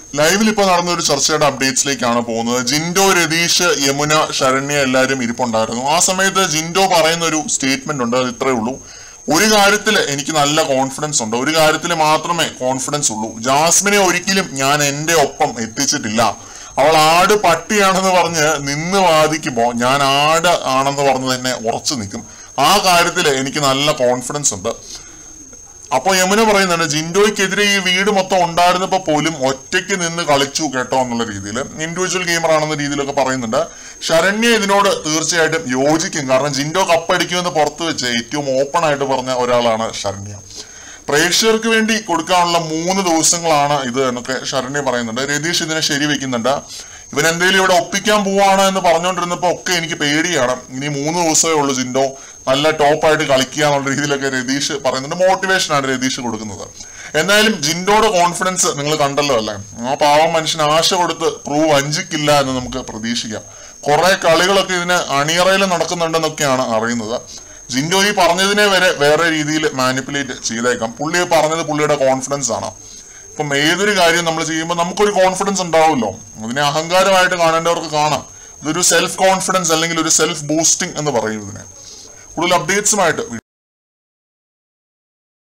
ലൈവിൽ ഇപ്പൊ നടന്ന ഒരു ചർച്ചയുടെ അപ്ഡേറ്റ്സിലേക്കാണ് പോകുന്നത് ജിൻഡോ രതീഷ് യമുന ശരണ്യ എല്ലാവരും ഇരിപ്പുണ്ടായിരുന്നു ആ സമയത്ത് ജിൻഡോ പറയുന്ന ഒരു സ്റ്റേറ്റ്മെന്റ് ഉണ്ട് അത് ഇത്രേ ഉള്ളൂ ഒരു കാര്യത്തിൽ എനിക്ക് നല്ല കോൺഫിഡൻസ് ഉണ്ട് ഒരു കാര്യത്തിൽ മാത്രമേ കോൺഫിഡൻസ് ഉള്ളൂ ജാസ്മിനെ ഒരിക്കലും ഞാൻ എന്റെ ഒപ്പം എത്തിച്ചിട്ടില്ല അവൾ ആട് പട്ടിയാണെന്ന് പറഞ്ഞ് നിന്ന് വാദിക്കുമ്പോൾ ഞാൻ ആട് ആണെന്ന് പറഞ്ഞ് തന്നെ ഉറച്ചു നിൽക്കും ആ കാര്യത്തിൽ എനിക്ക് നല്ല കോൺഫിഡൻസ് ഉണ്ട് അപ്പോൾ യമുന പറയുന്നുണ്ട് ജിൻഡോയ്ക്കെതിരെ ഈ വീട് മൊത്തം ഉണ്ടായിരുന്നപ്പോൾ പോലും ഒറ്റയ്ക്ക് നിന്ന് കളിച്ചു കേട്ടോ എന്നുള്ള രീതിയിൽ ഇൻഡിവിജ്വൽ ഗെയിമർ ആണെന്ന രീതിയിലൊക്കെ പറയുന്നുണ്ട് ശരണ്യ ഇതിനോട് തീർച്ചയായിട്ടും യോജിക്കും കാരണം ജിൻഡോ കപ്പടിക്കുമെന്ന് പുറത്തു വെച്ച് ഏറ്റവും ഓപ്പൺ ആയിട്ട് പറഞ്ഞ ഒരാളാണ് ശരണ്യ പ്രേക്ഷകർക്ക് വേണ്ടി കൊടുക്കാനുള്ള മൂന്ന് ദിവസങ്ങളാണ് ഇത് എന്നൊക്കെ ശരണ്യ പറയുന്നുണ്ട് രതീഷ് ഇതിനെ ശരിവെക്കുന്നുണ്ട് ഇവൻ എന്തെങ്കിലും ഇവിടെ ഒപ്പിക്കാൻ പോവാണ് എന്ന് പറഞ്ഞുകൊണ്ടിരുന്നപ്പോ ഒക്കെ എനിക്ക് പേടിയാണ് ഇനി മൂന്ന് ദിവസമേ ഉള്ളൂ ജിൻഡോ നല്ല ടോപ്പായിട്ട് കളിക്കുക എന്നുള്ള രീതിയിലൊക്കെ രതീഷ് പറയുന്നുണ്ട് മോട്ടിവേഷൻ ആണ് രതീഷ് കൊടുക്കുന്നത് എന്നാലും ജിൻഡോയുടെ കോൺഫിഡൻസ് നിങ്ങൾ കണ്ടല്ലോ അല്ലേ ആ പാവം മനുഷ്യന് ആശ കൊടുത്ത് പ്രൂവ് വഞ്ചിക്കില്ല എന്ന് നമുക്ക് പ്രതീക്ഷിക്കാം കുറെ കളികളൊക്കെ ഇതിന് അണിയറയിൽ നടക്കുന്നുണ്ടെന്നൊക്കെയാണ് അറിയുന്നത് ജിൻഡോ ഈ പറഞ്ഞതിനെ വരെ വേറെ രീതിയിൽ മാനിപ്പുലേറ്റ് ചെയ്തേക്കാം പുള്ളി പറഞ്ഞത് പുള്ളിയുടെ കോൺഫിഡൻസ് ആണ് ഇപ്പം ഏതൊരു കാര്യം നമ്മൾ ചെയ്യുമ്പോൾ നമുക്കൊരു കോൺഫിഡൻസ് ഉണ്ടാവുമല്ലോ അതിനെ അഹങ്കാരമായിട്ട് കാണേണ്ടവർക്ക് കാണാം ഇതൊരു സെൽഫ് കോൺഫിഡൻസ് അല്ലെങ്കിൽ ഒരു സെൽഫ് ബൂസ്റ്റിംഗ് എന്ന് പറയും ഇതിനെ കൂടുതൽ അപ്ഡേറ്റ്സുമായിട്ട് വീണ്ടും